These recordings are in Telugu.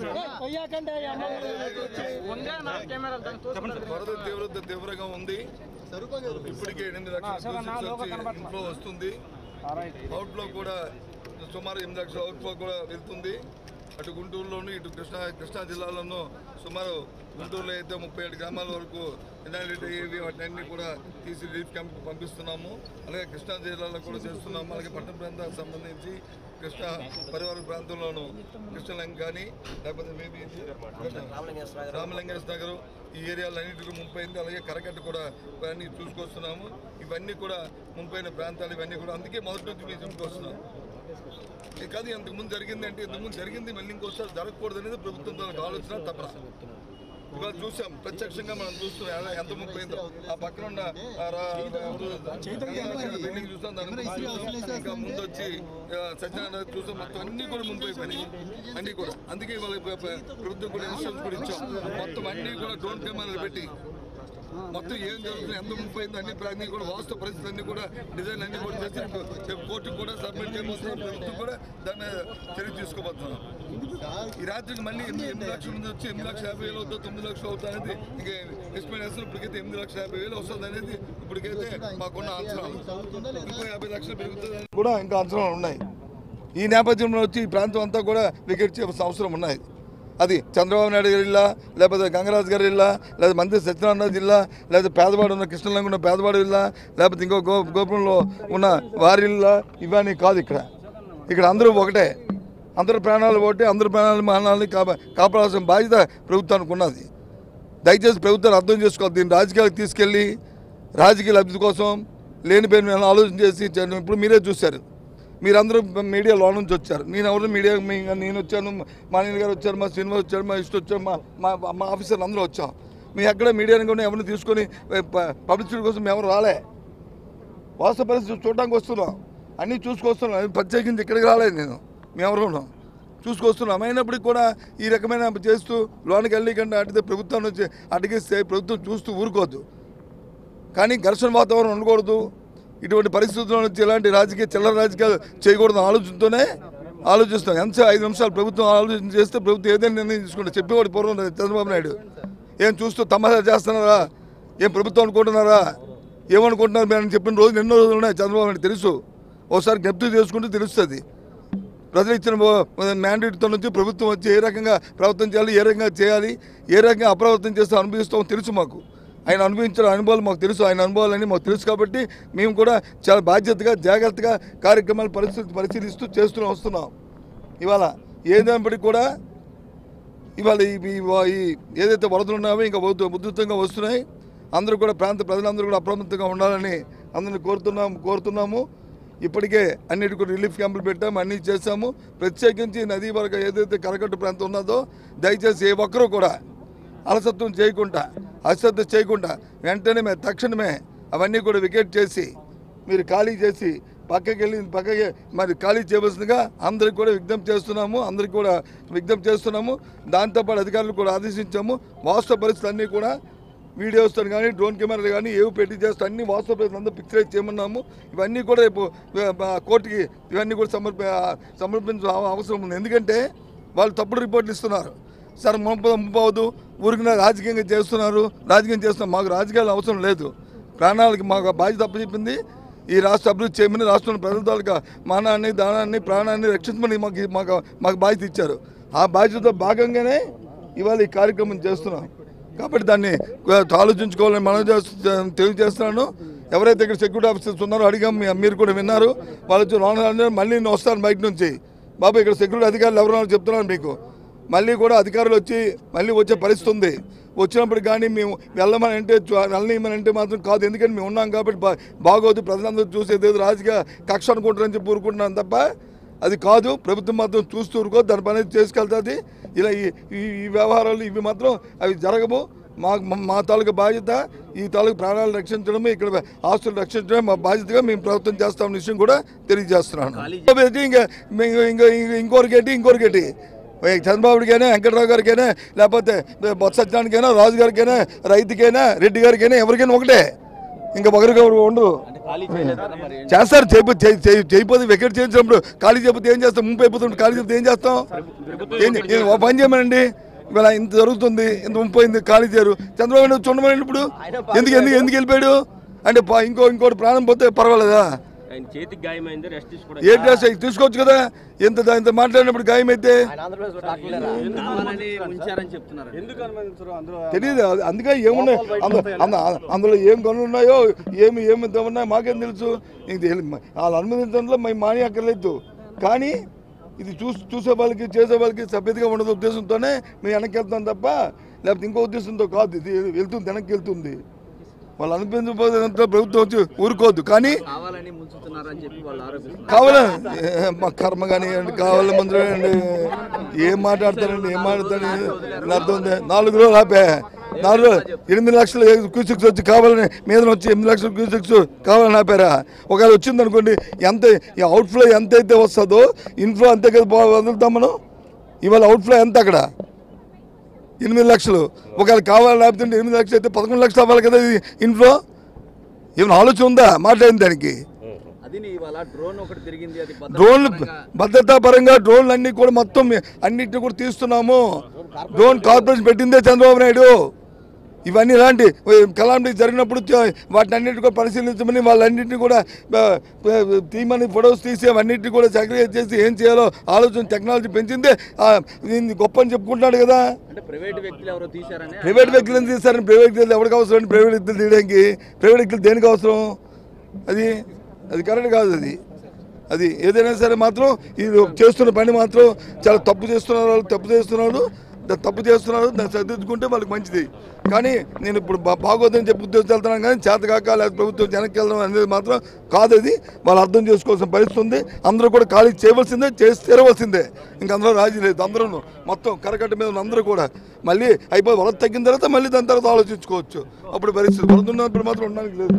వరద తీవ్రత తీవ్రంగా ఉంది ఇప్పటికే ఎనిమిది లక్షల క్యూసెక్స్ వచ్చి ఇన్ఫ్లో వస్తుంది అవుట్ఫ్లో కూడా సుమారు ఎనిమిది లక్షల అవుట్ఫ్లో కూడా వెళ్తుంది అటు గుంటూరులోను ఇటు కృష్ణా కృష్ణా జిల్లాలోనూ సుమారు గుంటూరులో అయితే ముప్పై ఏడు గ్రామాల వరకు ఎన్ఆర్డీ ఏవి వాటిని కూడా తీసి రిలీఫ్ క్యాంప్ పంపిస్తున్నాము అలాగే కృష్ణా జిల్లాలో కూడా చేస్తున్నాము అలాగే పట్టణ ప్రాంతాలకు సంబంధించి కృష్ణా పరివార ప్రాంతంలోను కృష్ణలంక కానీ లేకపోతే మేబీ రామలింగేశ్వర నగర్ ఈ ఏరియాలో అన్నింటికి ముంపైంది అలాగే కరకట్ట కూడా ఇవన్నీ చూసుకొస్తున్నాము ఇవన్నీ కూడా ముంపైన ప్రాంతాలు ఇవన్నీ కూడా అందుకే మొదటి నుంచి మేము చెప్పుకొస్తున్నాం ఇది కాదు ఇంతకు ముందు జరిగింది అంటే ఇంతకు ముందు జరిగింది మళ్ళీ ఇంకోసారి జరగకూడదు అనేది ప్రభుత్వం తనకు ఆలోచన తప్ప ఇవాళ చూసాం ప్రత్యక్షంగా మనం చూస్తున్నాం ఎలా- ఎంత ముప్పైందో ఆ పక్కన ఉన్న ఆ రా- బిల్డింగ్ చూస్తాం దాని ముందు చూసాం. ఇంకా ముందు వచ్చి ఆ, సత్యనారాయణ చూసాం మొత్తం అన్ని కూడా ముందు అయిపోయినాయి అన్ని కూడా అందుకే ఇవాళ ప్ర- ప్ర- ప్రభుత్వం కూడా ఇన్సూరెన్స్ కూడా ఇచ్చాం మొత్తం అన్ని కూడా డ్రోన్ కెమెరాలు పెట్టి మొత్తం ఏం జరుగుతుంది ఎంత ముప్పై అయింది అన్ని ప్ర- అన్ని కూడా వాస్తవ పరిస్థితులు అన్ని కూడా డిజైన్ అన్ని కూడా చేసి రేపు కోర్టుకు కూడా సబ్మిట్ చేయబోతున్నాం ప్రభుత్వం కూడా దాని మీద చర్య తీసుకోబోతున్నాం ఈ రాత్రికి మళ్ళీ ఎనిమిది ఎనిమిది లక్షల మంది వచ్చి ఎనిమిది లక్షల యాభై వేలు అవుతుంది తొమ్మిది లక్షలు అవుతుంది అనేది ఇంకా ఎస్టిమేట్ వేస్తారు ఇప్పటికైతే ఎనిమిది లక్షల యాభై వేలు వస్తుంది అనేది ఇప్పటికైతే మాకున్న అంచనాలు ఇంకో యాభై లక్షలు పెరుగుతుంది కూడా ఇంకా అంచనాలు ఉన్నాయి ఈ నేపథ్యంలో వచ్చి ఈ ప్రాంతం అంతా కూడా వికెట్ చేయాల్సిన అవసరం ఉన్నాయి అది చంద్రబాబు నాయుడు గారి ఇల్లా లేకపోతే గంగరాజు గారి ఇల్లా లేదా మంత్రి సత్యనారాయణ జిల్లా లేదా పేదవాడు ఉన్న కృష్ణలంగా ఉన్న పేదవాడు ఇల్లా లేకపోతే ఇంకో గో గోపురంలో ఉన్న వారి ఇల్లా ఇవన్నీ కాదు ఇక్కడ ఇక్కడ అందరూ ఒకటే అందరి ప్రాణాలు ఒకటి అందరి ప్రాణాలు మానాలని కాపా కాపాడాల్సిన బాధ్యత ప్రభుత్వానికి ఉన్నది దయచేసి ప్రభుత్వాన్ని అర్థం చేసుకోవాలి దీన్ని రాజకీయాలకు తీసుకెళ్ళి రాజకీయ లబ్ధి కోసం లేని పేరు మీద ఆలోచన చేసి చేయడం ఇప్పుడు మీరే చూశారు మీరందరూ మీడియా లో నుంచి వచ్చారు నేను ఎవరు మీడియా మీ- నేను వచ్చాను మా నేను గారు వచ్చారు మా శ్రీనివాస్ వచ్చారు మా ఇష్టం వచ్చారు మా మా మా ఆఫీసర్లు అందరూ వచ్చాం మీ ఎక్కడ మీడియాని కూడా ఎవరిని తీసుకొని పబ్లిసిటీ కోసం మేము ఎవరు రాలే వాస్తవ పరిస్థితి చూడడానికి వస్తున్నాం అన్నీ చూసుకొస్తున్నాం అది ప్రత్యేకించి ఇక్కడికి రాలేదు నేను మేము ఉన్నాం చూసుకొస్తున్నాం అయినప్పటికీ కూడా ఈ రకమైన చేస్తూ లోనికి వెళ్ళి కంటే అడిగితే ప్రభుత్వం నుంచి అడిగిస్తే ప్రభుత్వం చూస్తూ ఊరుకోవద్దు కానీ ఘర్షణ వాతావరణం ఉండకూడదు ఇటువంటి పరిస్థితుల్లో నుంచి ఎలాంటి రాజకీయ చిల్లర రాజకీయాలు చేయకూడదు ఆలోచనతోనే ఆలోచిస్తాం ఎంత ఐదు నిమిషాలు ప్రభుత్వం ఆలోచన చేస్తే ప్రభుత్వం ఏదైనా నిర్ణయం తీసుకుంటే చెప్పేవాడు పూర్వం చంద్రబాబు నాయుడు ఏం చూస్తూ తమాషా చేస్తున్నారా ఏం ప్రభుత్వం అనుకుంటున్నారా ఏమనుకుంటున్నారు మీరు అని చెప్పిన రోజులు ఎన్నో రోజులు ఉన్నాయి చంద్రబాబు నాయుడు తెలుసు ఒకసారి జ్ఞప్తి చేసుకుంటే తెలుస్తుంది ప్రజలు ఇచ్చిన మ్యాండేట్తో నుంచి ప్రభుత్వం వచ్చి ఏ రకంగా ప్రవర్తన చేయాలి ఏ రకంగా చేయాలి ఏ రకంగా అప్రవర్తన చేస్తే అనుభవిస్తామో తెలుసు మాకు ఆయన అనుభవించిన అనుభవాలు మాకు తెలుసు ఆయన అనుభవాలన్నీ మాకు తెలుసు కాబట్టి మేము కూడా చాలా బాధ్యతగా జాగ్రత్తగా కార్యక్రమాలు పరిస్థితి పరిశీలిస్తూ చేస్తూ వస్తున్నాం ఇవాళ ఏదైనప్పటికీ కూడా ఇవాళ ఈ ఈ- ఈ ఏదైతే వరదలు ఉన్నాయో ఇంకా ఉధృ- ఉధృతంగా వస్తున్నాయి అందరూ కూడా ప్రాంత ప్రజలందరూ కూడా అప్రమత్తంగా ఉండాలని అందరిని కోరుతున్నాం కోరుతున్నాము ఇప్పటికే అన్నిటి కూడా రిలీఫ్ క్యాంపులు పెట్టాము అన్నీ చేశాము ప్రత్యేకించి నదీ వరకు ఏదైతే కరకట్టు ప్రాంతం ఉన్నదో దయచేసి ఏ ఒక్కరూ కూడా అలసత్వం చేయకుండా అశ్రద్ధ చేయకుండా వెంటనే మే- తక్షణమే అవన్నీ కూడా వికెట్ చేసి మీరు ఖాళీ చేసి పక్కకి వెళ్ళి పక్కకి మరి ఖాళీ చేయవలసిందిగా అందరికి కూడా విజ్ఞప్తి చేస్తున్నాము అందరికి కూడా విజ్ఞప్తి చేస్తున్నాము దాంతోపాటు అధికారులు కూడా ఆదేశించాము వాస్తవ పరిస్థితులు అన్నీ కూడా వీడియోస్తో కానీ డ్రోన్ కెమెరాలు కానీ ఏవి పెట్టి చేస్తూ అన్ని వాస్తవ పరిస్థితులు అంతా పిక్చరైజ్ చేయమన్నాము ఇవన్నీ కూడా రేపు ఆ, ఆ, కోర్టుకి ఇవన్నీ కూడా సమర్ప సమర్పించ అవసరం ఉంది ఎందుకంటే వాళ్ళు తప్పుడు రిపోర్ట్లు ఇస్తున్నారు సార్ ముంప ముంపవద్దు ఊరికి రాజకీయంగా చేస్తున్నారు రాజకీయం చేస్తున్నారు మాకు రాజకీయాలు అవసరం లేదు ప్రాణాలకి మాకు బాధ్యత అప్పచెప్పింది ఈ రాష్ట్ర అభివృద్ధి చేయమని రాష్ట్రంలో ప్రజల తాలూకా మానాన్ని దానాన్ని ప్రాణాన్ని రక్షించమని మాకు మాకు మాకు బాధ్యత ఇచ్చారు ఆ బాధ్యతతో భాగంగానే ఇవాళ ఈ కార్యక్రమం చేస్తున్నాం కాబట్టి దాన్ని ఆలోచించుకోవాలని మనం చేస్తు- తెలియజేస్తున్నాను ఎవరైతే ఇక్కడ సెక్యూరిటీ ఆఫీసర్స్ ఉన్నారో అడిగాం మీ- మీరు కూడా విన్నారు వాళ్ళు వచ్చి లోన మళ్ళీ నేను వస్తాను బయట నుంచి బాబు ఇక్కడ సెక్యూరిటీ అధికారులు ఎవరన్నా చెప్తున్నాను మీకు మళ్ళీ కూడా అధికారులు వచ్చి మళ్ళీ వచ్చే పరిస్థితి ఉంది వచ్చినప్పుడు కానీ మేము వెళ్ళమని అంటే చు- వెళ్ళనివ్వమని అంటే మాత్రం కాదు ఎందుకంటే మేము ఉన్నాం కాబట్టి బా- బాగోదు ప్రజలందరూ చూసి ఏదో రాజకీయ కక్ష అనుకుంటారని చెప్పి ఊరుకుంటున్నాను తప్ప అది కాదు ప్రభుత్వం మాత్రం చూస్తూ ఊరుకో దాని పని చేసుకెళ్తుంది ఇలా ఈ ఈ- ఈ వ్యవహారాలు ఇవి మాత్రం అవి జరగవు మా మా- మా తాలూకా బాధ్యత ఈ తాలూకు ప్రాణాలు రక్షించడమే ఇక్కడ ఆస్తులు రక్షించడమే మా బాధ్యతగా మేము ప్రభుత్వం చేస్తామన్న విషయం కూడా తెలియజేస్తున్నాను కాబట్టి ఇంకా మేము ఇంకా ఇంకా ఇంకొకరికేంటి ఇంకొకరికేంటి చంద్రబాబుడికైనా వెంకటరావు గారికైనా లేకపోతే బొత్స సత్యానికైనా రాజు గారికైనా రైతుకైనా రెడ్డి గారికైనా ఎవరికైనా ఒకటే ఇంకా ఒకరికొకరు ఉండరు ఖాళీ చేయలేదు కదా మరి చేస్తారు చేయకపోతే చేయి- చేయి- చేయకపోతే వికెట్ చేయించినప్పుడు ఖాళీ చేయకపోతే ఏం చేస్తాం ముంపు అయిపోతుంది ఖాళీ చెప్తే ఏం చేస్తాం ఏం ఏం- ఓ పని చేయమనండి ఇవాళ ఇంత జరుగుతుంది ఇంత ముంపు అయింది ఖాళీ చేయరు చంద్రబాబు నాయుడు చూడమనండి ఇప్పుడు ఎందుకు ఎందుకు ఎందుకు వెళ్ళిపోయాడు అంటే పా- ఇంకో ఇంకోటి ప్రాణం పోతే పర్వాలేదా ఆయన చేతికి గాయమైంది రెస్ట్ ఏ తీసుకోవడానికి డ్రెస్ తీసుకోవచ్చు కదా ఇంత దా- ఇంత మాట్లాడినప్పుడు గాయం అయితే కావాలని ఉంచారని చెప్తున్నారు ఎందుకు అనుమతించరు అందులో తెలియదు అది- అందుకే ఏమున్నాయి అందు- అందు- అందులో ఏం గనులు ఉన్నాయో ఏమి ఏమి ఇంత ఉన్నాయో మాకేం తెలుసు ఇంక తెలి- వాళ్ళు అనుమతించడంలో మేము మాని అక్కర్లేదు కానీ ఇది చూసి చూసే వాళ్ళకి చేసే వాళ్ళకి సభ్యతగా ఉండదు ఉద్దేశంతోనే మేము వెనక్కి వెళ్తాం తప్ప లేకపోతే ఇంకో ఉద్దేశంతో కాదు ఇది వెళ్తుంది వెనక్కి వెళ్తుంది వాళ్ళు అనిపించకపోతే ప్రభుత్వం వచ్చి ఊరుకోవద్దు కానీ కావాలని ముంచుతున్నారని చెప్పి వాళ్ళు ఆరోపిస్తున్నారు కావాలా ఏ, మా కర్మ కానీ కావాలి మందులు అండి ఏం మాట్లాడతారండి ఏం మాట్లాడతారండి నా అర్థం ఉంది నాలుగు రోజులు ఆపే నాలుగు రోజులు ఎనిమిది లక్షలు క్యూసిక్స్ వచ్చి కావాలని మీద వచ్చి ఎనిమిది లక్షల క్యూసిక్స్ కావాలని ఆపారా ఒకవేళ వచ్చింది అనుకోండి ఎంత ఈ అవుట్ఫ్లో ఎంత అయితే వస్తుందో ఇన్ఫ్లో అంతే కదా బా- వదులుతాం మనం ఇవాళ అవుట్ఫ్లో ఎంత అక్కడ ఎనిమిది లక్షలు ఒకవేళ కావాలని ఆపుతుంటే ఎనిమిది లక్షలు అయితే పదకొండు లక్షలు అవ్వాలి కదా ఇది ఇన్ఫ్లో ఏమైనా ఆలోచన ఉందా మాట్లాడిన దానికి అది ఇవాళ డ్రోన్ ఒకటి తిరిగింది అది భద్రతా డ్రోన్లు పరంగా భద్రతా పరంగా డ్రోన్లు అన్ని కూడా మొత్తం అన్నిటిని కూడా తీస్తున్నాము డ్రోన్ కార్పొరేషన్ పెట్టిందే చంద్రబాబు నాయుడు ఇవన్నీ ఇలాంటి కలాంటి జరిగినప్పుడు చ- వాటిని అన్నింటిని కూడా పరిశీలించమని వాళ్ళన్నింటినీ కూడా ఆ, ఆ, తీయమని ఫొటోస్ తీసి అవన్నింటినీ కూడా సెగ్రిగేట్ చేసి ఏం చేయాలో ఆలోచన టెక్నాలజీ పెంచిందే ఆ, దీన్ని గొప్ప అని చెప్పుకుంటున్నాడు కదా అంటే ప్రైవేట్ వ్యక్తులు ఎవరో తీశారని ప్రైవేట్ వ్యక్తులను తీస్తారని ప్రైవేట్ వ్యక్తులు ఎవరికి అవసరం అండి ప్రైవేట్ వ్యక్తులు తీయడానికి ప్రైవేట్ వ్యక్తులు దేనికి అవసరం అది అది కరెక్ట్ కాదు అది అది ఏదైనా సరే మాత్రం ఇది చేస్తున్న పని మాత్రం చాలా తప్పు చేస్తున్నారు వాళ్ళు తప్పు చేస్తున్నారు దా- తప్పు చేస్తున్నారు దాన్ని సరిదిద్దుకుంటే వాళ్ళకి మంచిది కానీ నేను ఇప్పుడు బా- బాగోదని చెప్పి ఉద్యోగం వెళ్తున్నాను కానీ చేతకాక లేకపోతే ప్రభుత్వం వెనక్కి వెళ్ళడం అనేది మాత్రం కాదు అది వాళ్ళు అర్థం చేసుకోవాల్సిన పరిస్థితి ఉంది అందరూ కూడా ఖాళీ చేయవలసిందే చేసి తీరవలసిందే ఇంక అందులో రాజీ లేదు అందరూ మొత్తం కరకట్ట మీద ఉన్న అందరూ కూడా మళ్ళీ అయిపోయి వరద తగ్గిన తర్వాత మళ్ళీ దాని తర్వాత ఆలోచించుకోవచ్చు అప్పుడు పరిస్థితి వరద ఉన్నప్పుడు మాత్రం ఉండడానికి లేదు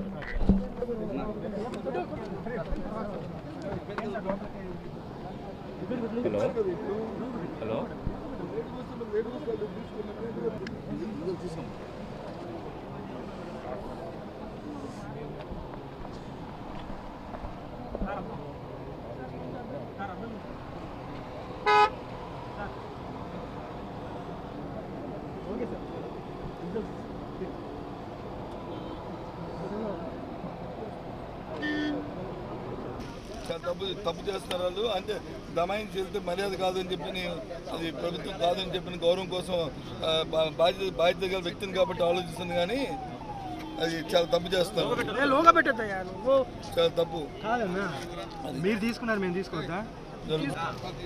చాలా తప్పు తప్పు చేస్తున్నారు వాళ్ళు అంటే దమాయించి వెళ్తే మర్యాద కాదని చెప్పి అది ప్రభుత్వం కాదని చెప్పిన గౌరవం కోసం ఆ, బా- బాధ్యత బాధ్యత గల వ్యక్తిని కాబట్టి ఆలోచిస్తుంది కానీ అది చాలా తప్పు చేస్తున్నారు ఏ లోగా పెట్టద్దయ్యా నువ్వు చాలా తప్పు కాదన్నా మీరు తీసుకున్నారు మేము తీసుకోవద్దా జరుగుతుంది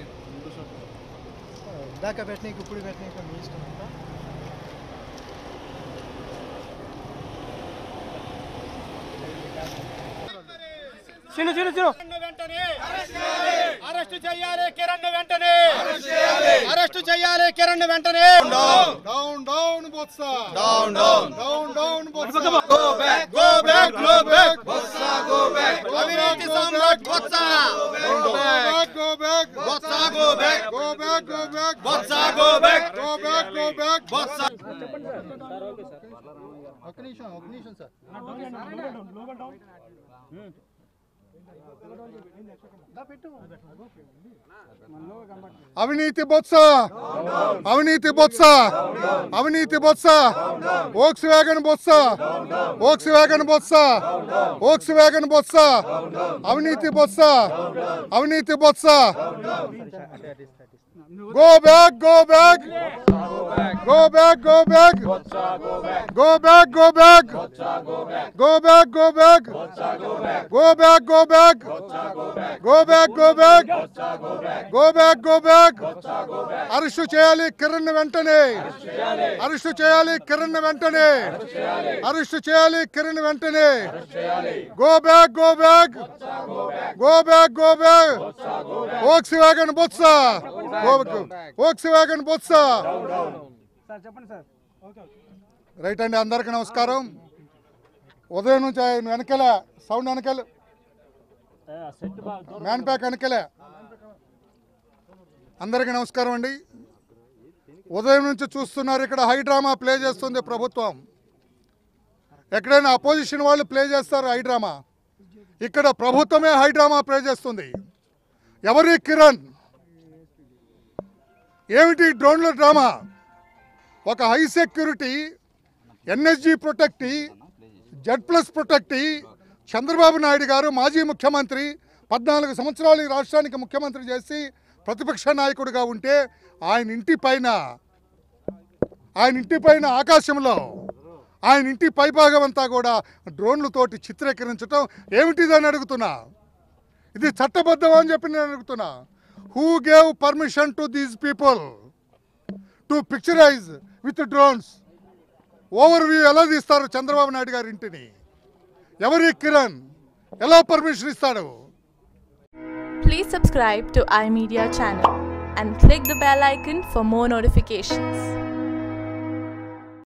దాకా పెట్టనీకి ఇప్పుడు పెట్టనీకి మీ ఇష్టం అంతా చిన్న చిన్న చిన్న వెంటనే అరెస్ట్ చేయాలి కిరణ్ వెంటనే అరెస్ట్ చేయాలి కిరణ్ వెంటనే down down Botsa down down down down Botsa go back go back go back Botsa go back అవినీతి సామ్రాట్ Botsa go back go back Botsa go back go back go back Botsa go back go back go back Botsa ఒక్క నిమిషం ఒక్క నిమిషం సార్ అవినీతి బొత్స అవినీతి బొత్స అవినీతి Botsa Volkswagen Botsa Volkswagen Botsa Volkswagen Botsa అవినీతి బొత్స అవినీతి Botsa go back go back go back go back go back go back go back go back go back go back go back go back go back go back arrest చేయాలి కిరణ్ వెంటనే అరెస్టు చేయాలి కిరణ్ వెంటనే అరెస్టు చేయాలి కిరణ్ వెంటనే go back go back go back go back Volkswagen Botsa Volkswagen Botsa sir చెప్పండి సార్ ఓకే రైట్ అండి అందరికీ నమస్కారం ఉదయం నుంచి ఆయన వెనకాల సౌండ్ వెనకాల మ్యాన్ ప్యాక్ వెనకాలే అందరికీ నమస్కారం అండి ఉదయం నుంచి చూస్తున్నారు ఇక్కడ హై డ్రామా ప్లే చేస్తుంది ప్రభుత్వం ఎక్కడైనా అపోజిషన్ వాళ్ళు ప్లే చేస్తారు హై డ్రామా ఇక్కడ ప్రభుత్వమే హై డ్రామా ప్లే చేస్తుంది ఎవరి కిరణ్ ఏమిటి డ్రోన్ల డ్రామా ఒక high security NSG protection Z plus protection Chandrababu Naidu గారు మాజీ ముఖ్యమంత్రి పద్నాలుగు సంవత్సరాలు ఈ రాష్ట్రానికి ముఖ్యమంత్రి చేసి ప్రతిపక్ష నాయకుడిగా ఉంటే ఆయన ఇంటి పైన ఆయన ఇంటి పైన ఆకాశంలో ఆయన ఇంటి పైభాగం అంతా కూడా డ్రోన్లతోటి చిత్రీకరించడం ఏమిటిదని అడుగుతున్నా ఇది చట్టబద్ధం అని చెప్పి నేను అడుగుతున్నా who gave permission to these people to picturise with drones over view ఎలా తీస్తారు చంద్రబాబు నాయుడు గారి ఇంటిని ఎవరి కిరణ్ ఎలా పర్మిషన్ ఇస్తాడు Please subscribe to iMedia channel and click the bell icon for more notifications.